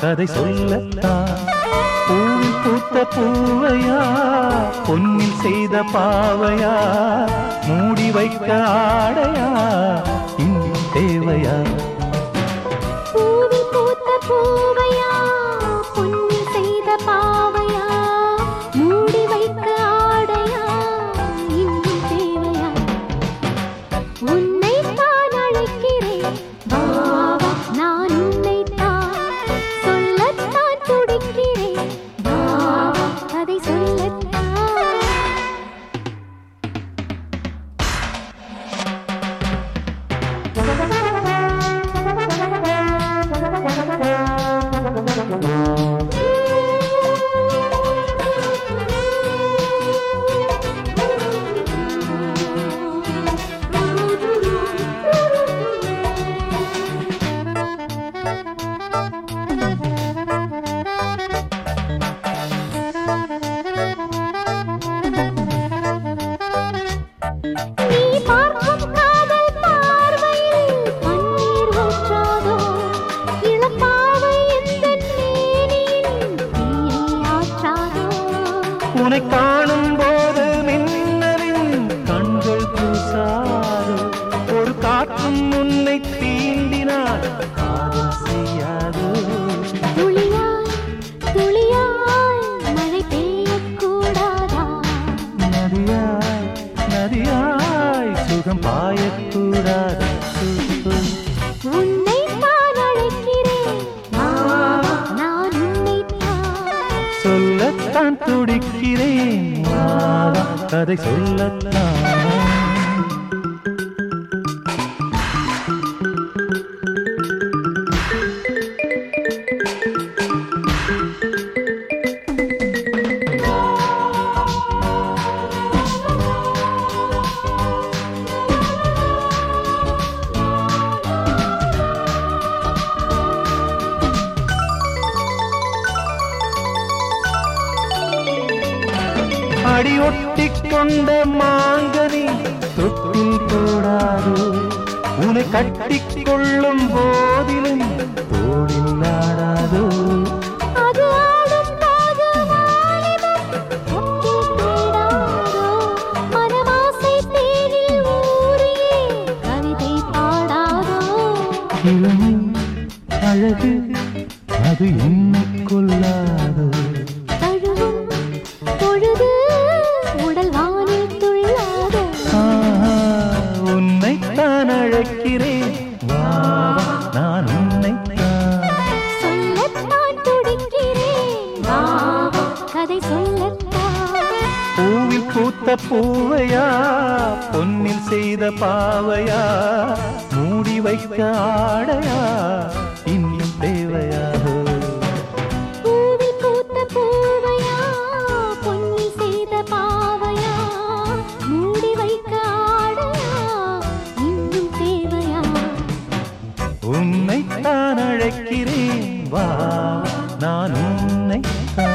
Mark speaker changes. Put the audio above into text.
Speaker 1: கதை சொல்லத்தான் பூவில் பூத்த பூவையா பொன்னில் செய்த பாவையா மூடி வைக்க ஆடையா இன்னும் தேவையா
Speaker 2: பூவில் பூத்த பூவையா பொன்னில் செய்த பாவையா மூடி வைக்க ஆடையா இன்னும் தேவையா உன்னை தான் அழைக்கிறேன் வா வா, நான் உன்னை தான் சொல்லத்தான் துடிக்கிறேன் வா வா, அதை சொல்லத்தான் நீ பார்க்கும் காதல் பார்வையில் கண்ணீர் ஊற்றாதோ இளப்பாவை எந்தன் மேனியில் தீயை ஆற்றாதோ
Speaker 1: உன்னை காணும் போது மின்னலின் கண்கள் கூசாது ஒரு காற்றும் உன்னை தீண்டினால் காதல் செய்யாது
Speaker 2: துளியாய் துளியாய் மழை பெய்யக்கூடாதா
Speaker 1: நதியாய் நதியாய் சுகம் பாயக்கூடாது
Speaker 2: உன்னை நான் அழைக்கிறேன் வா, நான் உன்னை தான்
Speaker 1: சொல்லத்தான் துடிக்கிறேன் வா, வா, கதை சொல்லத்தான் அடியொட்டிக் கொண்ட மாங்கனி தொட்டில் போடாது உன்னை கட்டிக் கொள்ளும் போதிலும் தோளில் ஆடாதோ
Speaker 2: அது ஆடும் போது வாலிபம் ஒட்டில் தேடாதோ மனமாசை தேனில் ஊறியே கவிதை பாடாதோ
Speaker 1: இளமை அழகு அது என்னை கொல்லாதோ
Speaker 2: தழுவும் பொழுது உடல் வானில் துள்ளாதோ
Speaker 1: ஆஹா, உன்னைத்தான் அழைக்கிறேன் வா, வா, நான் உன்னைத்தான்
Speaker 2: சொல்லத்தான் துடிக்கிறேன் வா, வா, கதை சொல்லத்தான்
Speaker 1: பூவில் பூத்த பூவையா பொன்னில் செய்த பாவையா மூடி வைக்க ஆடையா இன்னும் தேவையா
Speaker 2: பூவில் பூத்த பூவையா பொன்னில் செய்த பாவையா மூடி வைக்க ஆடையா இன்னும் தேவையா
Speaker 1: உன்னைத்தான் அழைக்கிறேன் வா நான் உன்னைத்தான்